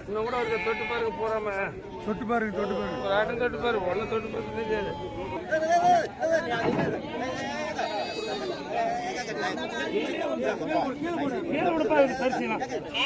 இன்னும் கூட இருக்க தொட்டு பாருங்க போறாம தொட்டு பாருங்க தொட்டு பாருங்க ஒரு ஆட்டம் தொட்டு பாரு ஒன்னு தொட்டு பார்த்து தெரியாது கீழே விடுப்பா இது பரிசுலாம்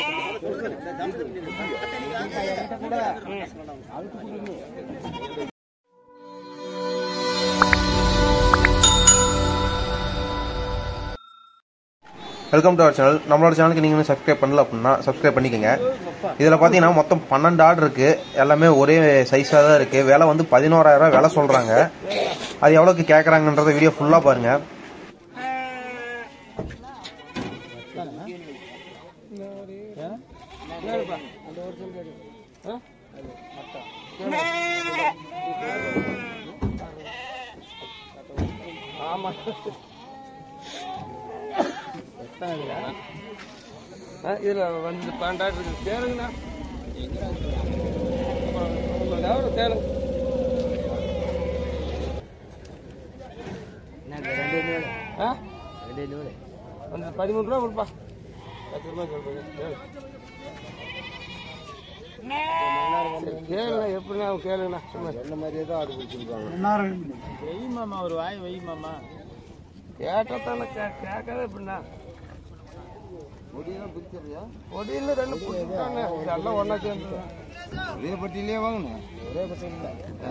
வெல்கம் டு அவர் சேனல் நம்மளோட சேனலுக்கு நீங்கள் சப்ஸ்கிரைப் பண்ணல அப்படின்னா சப்ஸ்கிரைப் பண்ணிக்கோங்க இதில் பார்த்தீங்கன்னா மொத்தம் பன்னெண்டு ஆர்டர் இருக்குது எல்லாமே ஒரே சைஸாக தான் இருக்குது விலை வந்து பதினோராயிரம் விலை சொல்கிறாங்க அது எவ்வளோக்கு கேட்குறாங்கன்றத வீடியோ ஃபுல்லாக பாருங்கள் ஆமா ஆ, இதுல வந்து பன்னெண்டாயிரம் இருக்கு கேளுங்கண்ணா அப்புறம் ஏதாவது கேளுங்க ஆ வந்து பதிமூணு ரூபா கொடுப்பா பத்து ரூபா சொல்றேன் கேளு. சரி, கேளுண்ணா எப்படிண்ணா கேளுங்கண்ணா சும்மா என்ன மாதிரியே தான் ஆடு பிடிச்சிருக்காங்க கேட்டா தானே கேட்காத எப்படிண்ணா முடியெல்லாம் பிடிச்சிருக்கியா ஒடியில் ரெண்டு பிடிச்சிட்டானே இதெல்லாம் ஒன்றா சேர்ந்து ஒரே பட்டியிலே வாங்கணும் ஒரே பட்டியில்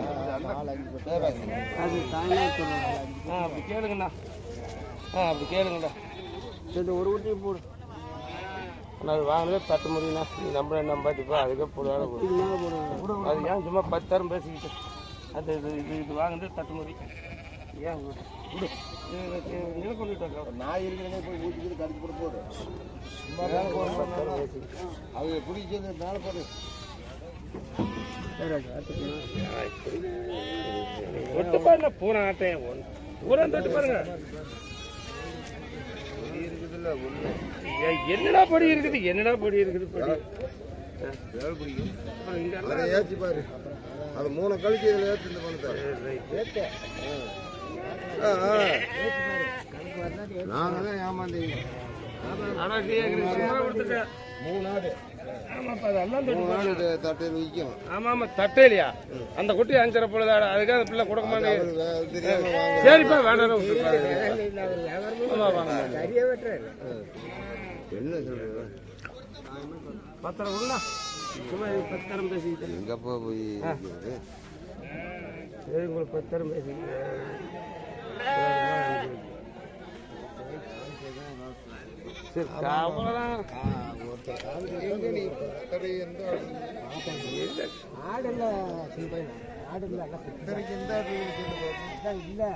அது தானே சொல்லுங்க ஆ அப்படி கேளுங்கண்ணா ஆ அப்படி கேளுங்கண்ணா சரி ஒரு ஊட்டி போடு நான் அது வாங்கினதே தட்டு முடியுண்ணா நீ நம்பளை நம்பாட்டிப்பா அதுக்கே போடுவாங்க அது ஏன் சும்மா பத்தாயிரம் பேசிக்கிட்டு அது இது இது இது வாங்கினதே தட்டு முடி ஏன் விடு விடு நில கொண்டுட்டு நான் இருக்கிறதே போய் வீட்டுக்கு கடிச்சு போட போடு அவங்க பிடிக்கிறது மேலே போடு தொட்டு பாருங்க பூனை ஆட்டையன் ஒன்று பூரா தொட்டு பாருங்க இருக்குதுல்ல ஒன்று ஏய், என்னடா பொடி இருக்குது என்னடா பொடி இருக்குது பொடி வேலை பிடிக்கும் அப்புறம் இங்க அதை ஏற்றி பாரு அது மூணு கழிச்சு இதில் ஏற்றி இந்த பண்ண நாங்கள் தான் ஏமாந்தீங்க ஆனா டீ எங்களுக்கு சும்மா கொடுத்துட்டேன் மூணு ஆடு ஆமாப்பா அதெல்லாம் தொட்டு மூணு ஆடு தட்டையில் விற்கும் ஆமா ஆமா தட்டே இல்லையா அந்த குட்டி அஞ்சரை பொழுதாடா அதுக்காக அந்த பிள்ளை கொடுக்க மாட்டேங்குது அவருக்கு வே- தெரியாம வாங்க சரிப்பா வேண்டாம் விட்டுருப்பாரு. ஆமா வாங்க என்ன சொல்றது பத்திரம் உள்ள சும்மா இது பத்திரம் பேசிக்கிட்டு எங்கப்பா போய் இருக்குது? சரி உங்களுக்கு பத்திரம் பேசிக்கிட்டு சரி அவ்வளோதான் எங்க நீ பத்தரை எந்த ஆடு? பத்தரைக்கு எந்த ஆடு இருக்குன்னு பாப்போம்.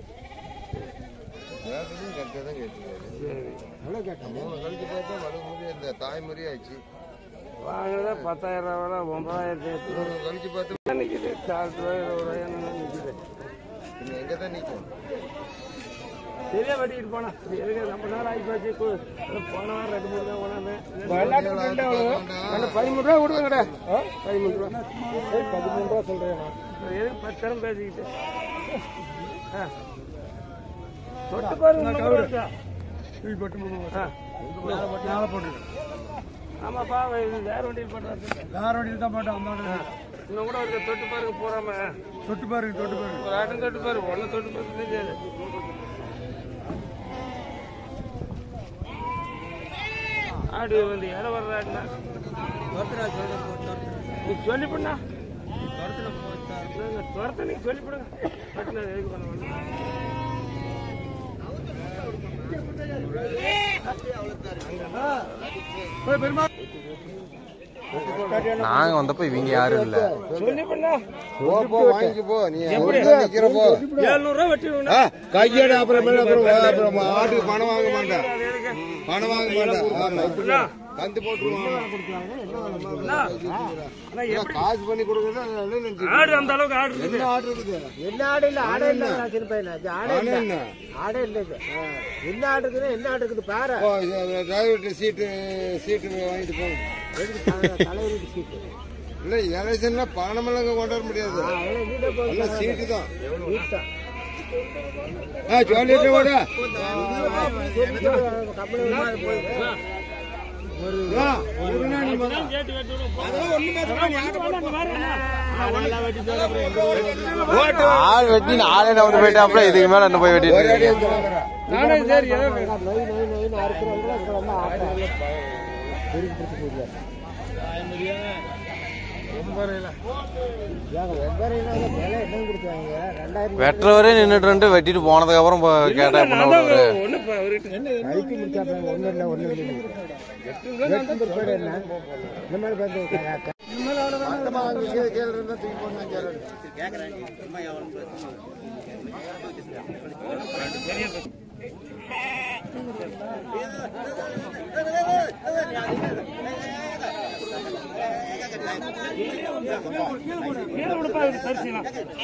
கேட்டதும் கரெக்டாக தான் கேட்டுருக்காரு. மூணு கழிச்சு பார்த்தா வலுமுறை இந்த தாய்மொழி ஆச்சு வாங்கினதே பத்தாயிரம் ரூபா ஒன்பதாயிரத்தி எட்நூறு மூணு கழிச்சு பார்த்தா நிற்கிது கால் ரூபாய் ஒரு ரூபாய் நிற்கிது நீ எங்கே தான் நிற்கும் சரியா வெட்டிட்டு போனா எதுக்கு ரொம்ப நேரம் ஆகி போச்சு கு- போன வாரம் ரெண்டு மூணு தான் கொண்டாந்து பதிமூணு ரூபா கொடுங்கடா பதிமூணு ரூபா சரி பதிமூணு ரூபா சொல்றேன் நான் எதுக்கு பத்திரம் பேசிக்கிட்டு ஆ. தொட்டு பாருங்க இன்னும் கூட இருக்கா? ஆ. ஆமாப்பா இது வேற வண்டியில் போட்டு வேற வண்டியில் தான் போட்டோம் அந்த இன்னும் கூட இருக்க தொட்டு பாருங்க போறாம தொட்டு பாருங்க தொட்டு பாருங்க ஒரு ஆட்டம் தொட்டு பாரு ஒன்னு தொட்டு பார்த்து தெரியாது ஆடு வந்து இடம் வர்ற ஆடுனா நீ சொல்லி பண்ணா துரத்த நீ சொல்லி போடுங்க பட்டின எதுக்கு பண்ண வேண்டாம். நாங்கள் வந்தப்போ இவங்க யாரும் இல்லை சொல்லி பண்ணா போ போ வாங்கிக்க போ நீ ஒழுங்கா நிக்கிற போ ஏழ்நூறு ரூபா வெட்டி விடணும். ஆ, கையேடு அப்புறம் மேல அப்புறம் வா, அப்புறம் ஆட்டுக்கு பணம் வாங்க மாட்டேன் அது எதுக்கு? பணம் வாங்க மாட்டேன் ஆமா. அண்ணா, தந்து போட்டுருவாங்க அண்ணா, அண்ணா, எப்படி காசு பண்ணி கொடுக்கறது அது நல்லது நினைச்சு ஆடு அந்த அளவுக்கு ஆடு இருக்குது என்ன ஆர்டர் இருக்குது என்ன ஆடு இல்ல ஆடே இல்ல நான் சின்ன பையனா இது ஆடே பணம் இல்ல என்ன ஆடே இல்ல இது என்ன ஆடு இருக்குதுன்னா என்ன ஆடு இருக்குது பாரு ஓ டிரைவர் சீட்டு சீட்டு வாங்கிட்டு போங்க எதுக்கு தலை- தலைவருக்கு சீட்டு இல்ல எலெக்ஷன்ல பணமெல்லாம் இங்க கொண்டு வர முடியாது அவ்வளவு நீட்டா போய் எல்லாம் சீட்டு தான் நீட்டா ஆ சொல்லிட்டு விட கம்பெனி போய் ஆள் வெட்டி ஆளே வந்து போயிட்டாப்புல இதுக்கு மேல என்ன போய் வெட்டிட்டு நானே சரி ஏதோ நொய் நொய் நொய்னு அறுக்கிறவங்க அப்புறம் வந்து ஆட்டை பெருக்கி பிடிச்சி போயிடுவார் ஏங்க வெவ்வேறு இனம் விலை என்ன கொடுத்தாங்க ரெண்டாயிரம் வெட்டுறவரே நின்றுட்டு வெட்டிட்டு போனதுக்கு அப்புறம் கேட்டா என்ன பண்ணுவாரு ஒண்ணு இப்ப அவர்கிட்ட கழிச்சு முடிச்சாப்ப ஒன்றும் இல்லை ஒன்றும் இல்லை வெட்டும் பிற்பாடு என்ன இந்த மாதிரி பார்த்து கீழே விடுப்பா இது சரிசினா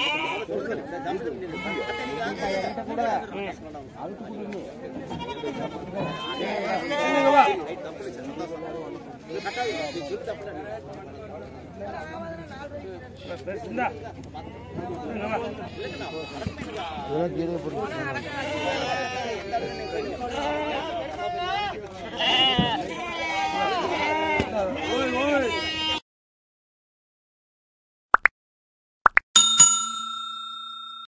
இந்தா இங்க வா. இதெல்லாம் கீழே பிடிச்சி